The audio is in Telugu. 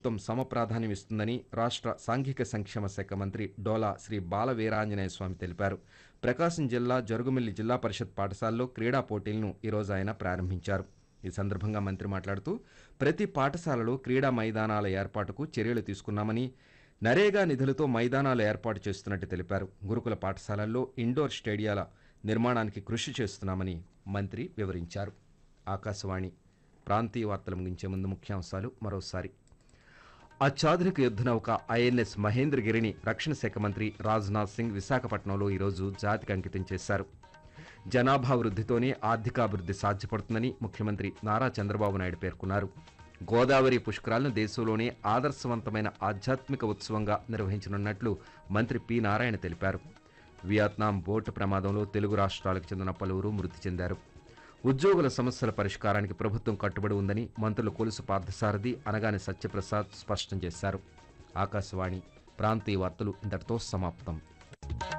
ప్రభుత్వం సమప్రాధాన్యం ఇస్తుందని రాష్ట్ర సాంఘిక సంక్షేమ శాఖ మంత్రి డోలా శ్రీ బాల వీరాంజనేయ స్వామి తెలిపారు ప్రకాశం జిల్లా జరుగుమిల్లి జిల్లా పరిషత్ పాఠశాలలో క్రీడా పోటీలను ఈరోజు ఆయన ప్రారంభించారు ఈ సందర్భంగా మంత్రి మాట్లాడుతూ ప్రతి పాఠశాలలో క్రీడా మైదానాల ఏర్పాటుకు చర్యలు తీసుకున్నామని నరేగా నిధులతో మైదానాలు ఏర్పాటు చేస్తున్నట్టు తెలిపారు గురుకుల పాఠశాలల్లో ఇండోర్ స్టేడియాల నిర్మాణానికి కృషి చేస్తున్నామని మంత్రి వివరించారు ఆకాశవాణి ప్రాంతీయ వార్తలు ముగించే ముందు ముఖ్యాంశాలు మరోసారి అత్యాధునిక యుద్ధ నౌక ఐఎన్ఎస్ మహేంద్రగిరిని రక్షణ శాఖ మంత్రి రాజ్నాథ్ సింగ్ విశాఖపట్నంలో ఈరోజు జాతికి అంకితం చేశారు జనాభా వృద్ధితోనే ఆర్థికాభివృద్ధి సాధ్యపడుతుందని ముఖ్యమంత్రి నారా చంద్రబాబు నాయుడు పేర్కొన్నారు గోదావరి పుష్కరాలను దేశంలోనే ఆదర్శవంతమైన ఆధ్యాత్మిక ఉత్సవంగా నిర్వహించనున్నట్లు మంత్రి పి నారాయణ తెలిపారు వియత్నాం బోటు ప్రమాదంలో తెలుగు రాష్ట్రాలకు చెందిన పలువురు మృతి చెందారు ఉద్యోగుల సమస్యల పరిష్కారానికి ప్రభుత్వం కట్టుబడి ఉందని మంత్రులు కొలుసు పార్థసారథి అనగాని సత్యప్రసాద్ స్పష్టం చేశారు ఆకాశవాణి ప్రాంతీయ వార్తలు ఇంతటితో సమాప్తం